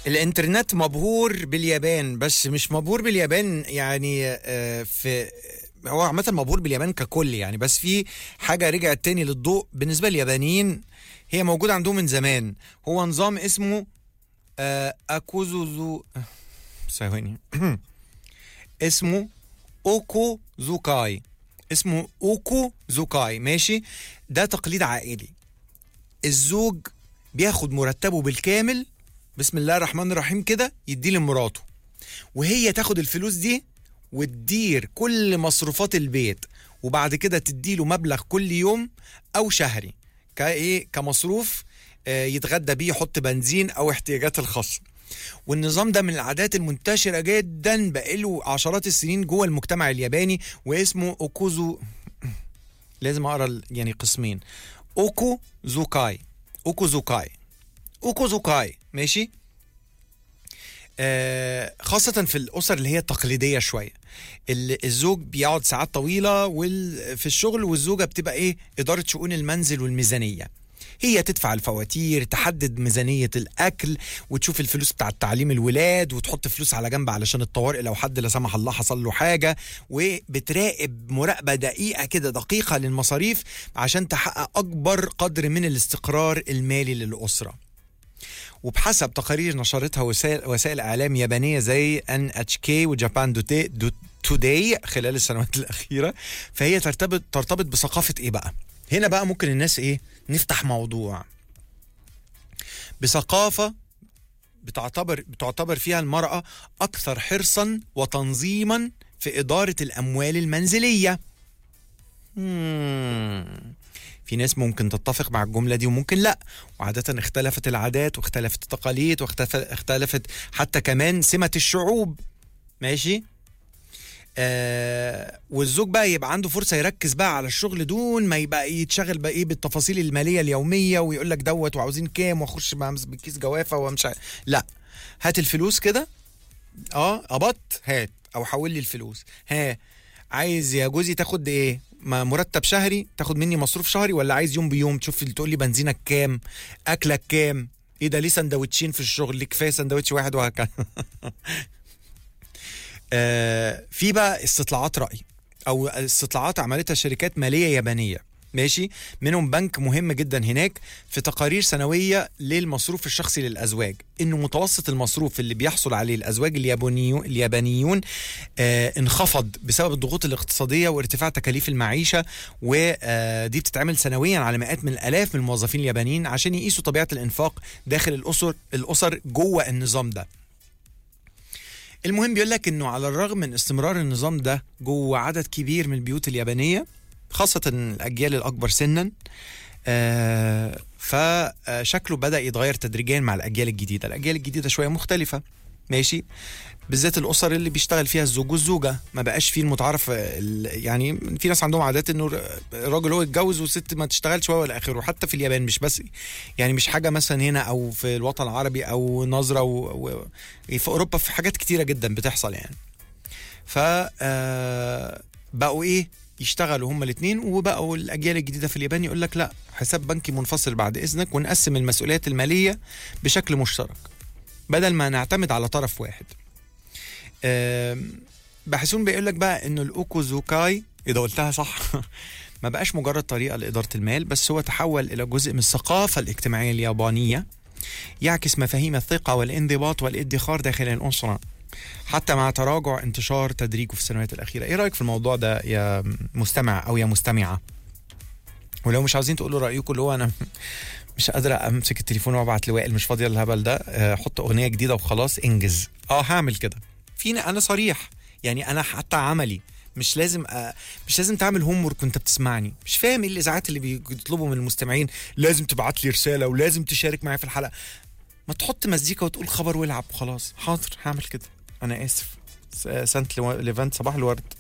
الانترنت مبهور باليابان بس مش مبهور باليابان يعني آه، في هو عامة مبهور باليابان ككل يعني بس في حاجة رجعت تاني للضوء بالنسبة لليابانيين هي موجودة عندهم من زمان هو نظام اسمه آه، أكوزوزو ثواني اسمه اوكو زوكاي اسمه اوكو زوكاي ماشي ده تقليد عائلي الزوج بياخد مرتبه بالكامل بسم الله الرحمن الرحيم كده يديه لمراته وهي تاخد الفلوس دي وتدير كل مصروفات البيت وبعد كده تديله مبلغ كل يوم او شهري كايه كمصروف آه، يتغدى بيه يحط بنزين او احتياجات الخاصه والنظام ده من العادات المنتشرة جدا بقاله عشرات السنين جوه المجتمع الياباني واسمه اوكوزو لازم اقرا ال- يعني قسمين اوكو زوكاي اوكو زوكاي اوكو زوكاي ماشي آه خاصة في الأسر اللي هي التقليدية شوية ال- الزوج بيقعد ساعات طويلة وال- في الشغل والزوجة بتبقى إيه إدارة شؤون المنزل والميزانية هي تدفع الفواتير تحدد ميزانية الأكل وتشوف الفلوس بتاع تعليم الولاد وتحط فلوس على جنب علشان الطوارئ لو حد لا سمح الله حصل له حاجة وبتراقب مراقبة دقيقة كده دقيقة للمصاريف عشان تحقق أكبر قدر من الاستقرار المالي للأسرة وبحسب تقارير نشرتها وسائل, وسائل اعلام يابانيه زي ان اتش كي وجابان دوتي دو توداي خلال السنوات الاخيره فهي ترتبط ترتبط بثقافه ايه بقى؟ هنا بقى ممكن الناس ايه؟ نفتح موضوع بثقافه بتعتبر بتعتبر فيها المراه اكثر حرصا وتنظيما في اداره الاموال المنزليه. مم. في ناس ممكن تتفق مع الجملة دي وممكن لا وعادة اختلفت العادات واختلفت التقاليد واختلفت حتى كمان سمة الشعوب ماشي آه والزوج بقى يبقى عنده فرصة يركز بقى على الشغل دون ما يبقى يتشغل بقى ايه بالتفاصيل المالية اليومية ويقول لك دوت وعاوزين كام واخش مع بكيس جوافة ومش ع- لا هات الفلوس كده اه قبضت هات او حول لي الفلوس ها عايز يا جوزي تاخد ايه ما مرتب شهري تاخد مني مصروف شهري ولا عايز يوم بيوم تشوف تقول لي بنزينك كام اكلك كام ايه ده ليه سندوتشين في الشغل ليه كفايه سندوتش واحد وهكذا آه في بقى استطلاعات راي او استطلاعات عملتها شركات ماليه يابانيه ماشي منهم بنك مهم جدا هناك في تقارير سنويه للمصروف الشخصي للازواج انه متوسط المصروف اللي بيحصل عليه الازواج اليابانيون اليابانيون آه انخفض بسبب الضغوط الاقتصاديه وارتفاع تكاليف المعيشه ودي بتتعمل سنويا على مئات من الالاف من الموظفين اليابانيين عشان يقيسوا طبيعه الانفاق داخل الاسر الاسر جوه النظام ده المهم بيقول لك انه على الرغم من استمرار النظام ده جوه عدد كبير من البيوت اليابانيه خاصه الاجيال الاكبر سنا آه فشكله بدا يتغير تدريجيا مع الاجيال الجديده الاجيال الجديده شويه مختلفه ماشي بالذات الاسر اللي بيشتغل فيها الزوج والزوجه ما بقاش فيه المتعارف ال- يعني في ناس عندهم عادات انه الراجل هو يتجوز والست ما تشتغلش والى اخره حتى في اليابان مش بس يعني مش حاجه مثلا هنا او في الوطن العربي او نظره و... و... في اوروبا في حاجات كتيره جدا بتحصل يعني ف آه، بقوا ايه يشتغلوا هما الاثنين وبقوا الاجيال الجديده في اليابان يقول لك لا حساب بنكي منفصل بعد اذنك ونقسم المسؤوليات الماليه بشكل مشترك بدل ما نعتمد على طرف واحد آم، باحثون بيقول لك بقى انه الاوكوزوكاي اذا قلتها صح ما بقاش مجرد طريقه لاداره المال بس هو تحول الى جزء من الثقافه الاجتماعيه اليابانيه يعكس مفاهيم الثقه والانضباط والادخار داخل الاسره حتى مع تراجع انتشار تدريجه في السنوات الاخيره ايه رايك في الموضوع ده يا مستمع او يا مستمعه ولو مش عاوزين تقولوا رايكم اللي هو انا مش قادره امسك التليفون وابعت لوائل مش فاضيه الهبل ده آه، حط اغنيه جديده وخلاص انجز اه هعمل كده فينا انا صريح يعني انا حتى عملي مش لازم أ... مش لازم تعمل هوم ورك وانت بتسمعني مش فاهم ايه الاذاعات اللي بيطلبوا من المستمعين لازم تبعت لي رساله ولازم تشارك معايا في الحلقه ما تحط مزيكا وتقول خبر والعب وخلاص حاضر هعمل كده انا اسف س- سانت لو- ليفانت صباح الورد